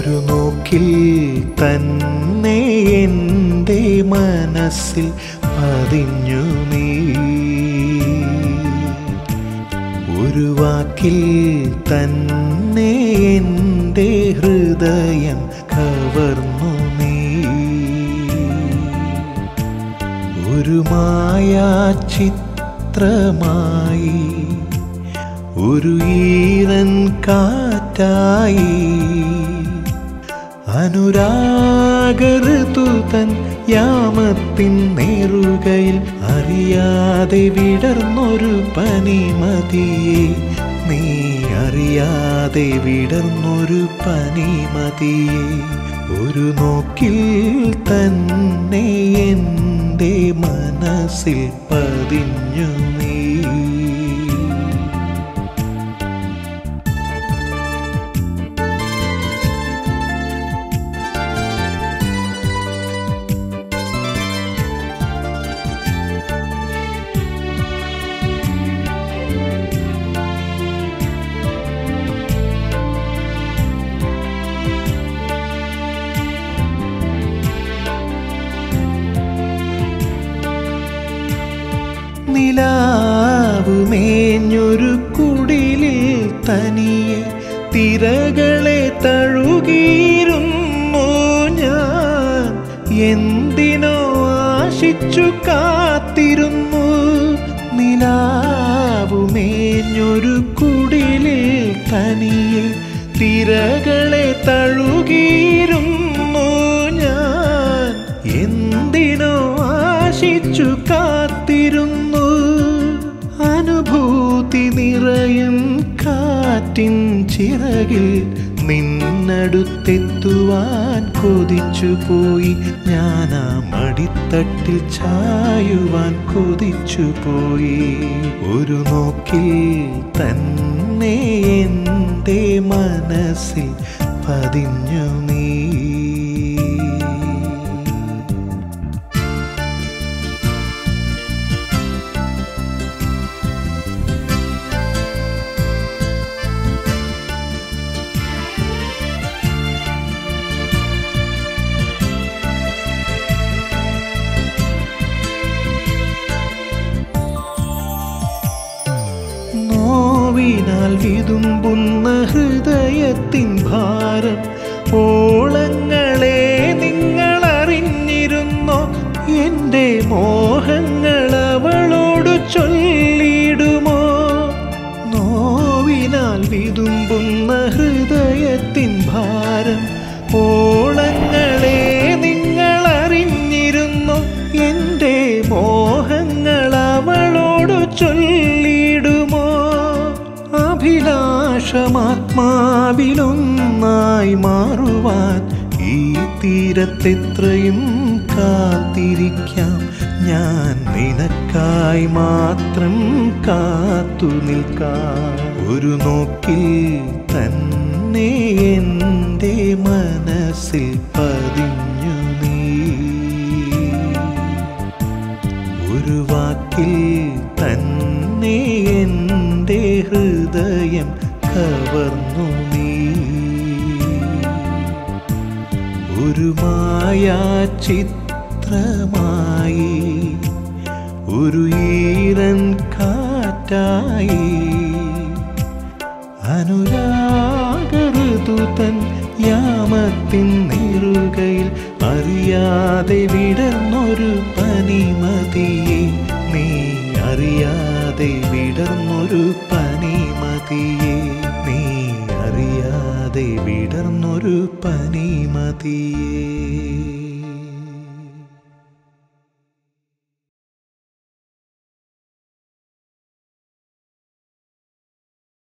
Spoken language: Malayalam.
ഒരു നോക്കിൽ തന്നെ എൻ്റെ മനസ്സിൽ പതിഞ്ഞു നീ ഒരു വാക്കിൽ തന്നെ എൻ്റെ ഹൃദയം കവർന്നു നീ ഒരു മായാചിത്രമായി ഒരു ഈറൻ കാറ്റായി അനുരാഗഋതുതൻ യാമത്തിൻ നേറുകയിൽ അറിയാതെ വിടർന്നൊരു പനിമതിയെ നീ അറിയാതെ വിടർന്നൊരു പനിമതിയെ ഒരു നോക്കിൽ തന്നെ എൻ്റെ മനസ്സിൽ പതിഞ്ഞു നീ നിലാവുമേഞ്ഞൊരു കുടിലിൽ തനിയെ തിരകളെ തഴുകിയിരുന്നു ഞാൻ എന്തിനോ ആശിച്ചു കാത്തിരുന്നു നിലാവുമേഞ്ഞൊരു കുടിലിൽ തനിയെ തിരകളെ തഴുകിയിരുന്നു ഞാൻ എന്തിനോ ആശിച്ചു കാത്തിരുന്നു അനുഭൂതി നിറയും കാറ്റിൻ ചിറകിൽ നിന്നടുത്തെത്തുവാൻ കൊതിച്ചു പോയി ഞാൻ ആ മടിത്തട്ടിൽ ചായുവാൻ കൊതിച്ചു പോയി ഒരു നോക്കിൽ തന്നെ എൻ്റെ മനസ്സിൽ പതിഞ്ഞു നീ നോവിനാൽ വിതുമ്പുന്ന ഹൃദയത്തിൻ ഭാരം ഓളങ്ങളെ നിങ്ങൾ അറിഞ്ഞിരുന്നോ എൻ്റെ മോഹങ്ങൾ അവളോട് ചൊല്ലിടുമോ നോവിനാൽ വിതുമ്പുന്ന ഹൃദയത്തിൻ ഭാരം ഓളങ്ങളെ നിങ്ങൾ അറിഞ്ഞിരുന്നോ എൻ്റെ മോഹങ്ങൾ അവളോട് ചൊല്ലിടുമോ അഭിലാഷമാത്മാവിലൊന്നായി മാറുവാൻ ഈ തീരത്തെത്രയും കാത്തിരിക്കാം ഞാൻ നിനക്കായി മാത്രം കാത്തു നിൽക്കാം ഒരു നോക്കിൽ തന്നെ എൻ്റെ മനസ്സിൽ പതിഞ്ഞു നീ ഒരു വാക്കിൽ തന്നെ എൻ്റെ ഹൃദയം കവർന്നു നീ ഒരു മായാചിത്രമായി ഒരു ഈറൻ കാറ്റായി അനുരാഗഋതുതൻ യാമത്തിൻ നീറുകയിൽ അറിയാതെ വിടർന്നൊരു പനിമതിയെ നീ അറിയാതെ വിടർന്നൊരു പനിമതിയെ നീ അറിയാതെ വിടർന്നൊരു പനിമതിയേ